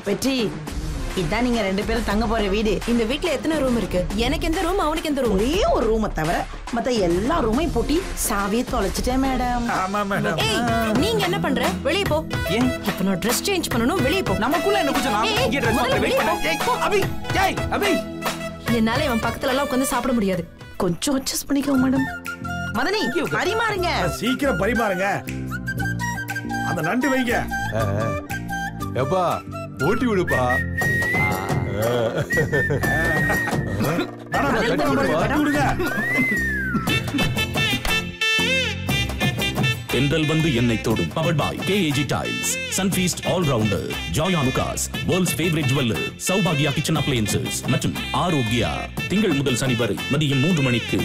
வெற்றி இதான் நீங்க ரெண்டு பேரும் தங்க போற வீடு இந்த வீட்ல எத்தனை ரூம் இருக்கு எனக்கு எந்த ரூம் அவனுக்கு எந்த ரூம் ஒரே ஒரு ரூமை தவிர மத்த எல்லா ரூமையும் பூட்டி சாவியை தொலைச்சிட்டேன் மேடம் ஆமா மேடம் ஏய் நீங்க என்ன பண்ற வெளிய போ ஏன் இப்ப நான் ட்ரெஸ் சேஞ்ச் பண்ணனும் வெளிய போ நமக்குள்ள என்ன கொஞ்சம் நாம ஏய், இங்கே ட்ரெஸ் முதல்ல மாத்த வெயிட் வெளிய பண்ண ஏய் அபி ஏய் அபி என்னால இவன் பக்கத்துல எல்லாம் உட்கார்ந்து சாப்பிட முடியாது கொஞ்சம் அட்ஜஸ்ட் பண்ணிக்கோங்க மேடம் மதனி பரிமாறுங்க சீக்கிரம் பரிமாறுங்க அந்த நண்டு வைங்க எப்பா ஊட்டி விடுப்பா மேடம், கட்டி கட்டி விடுங்க, கட்டி விடுங்க தென்றல் வந்து என்னை தொடும் powered by KAG tiles Sunfeast all rounder Joy Alukkas world's favourite jeweller சௌபாகியா கிச்சன் அப்ளையன்சஸ் மற்றும் ஆரோக்கியா திங்கள் முதல் சனி வரை மதியம் மூன்று மணிக்கு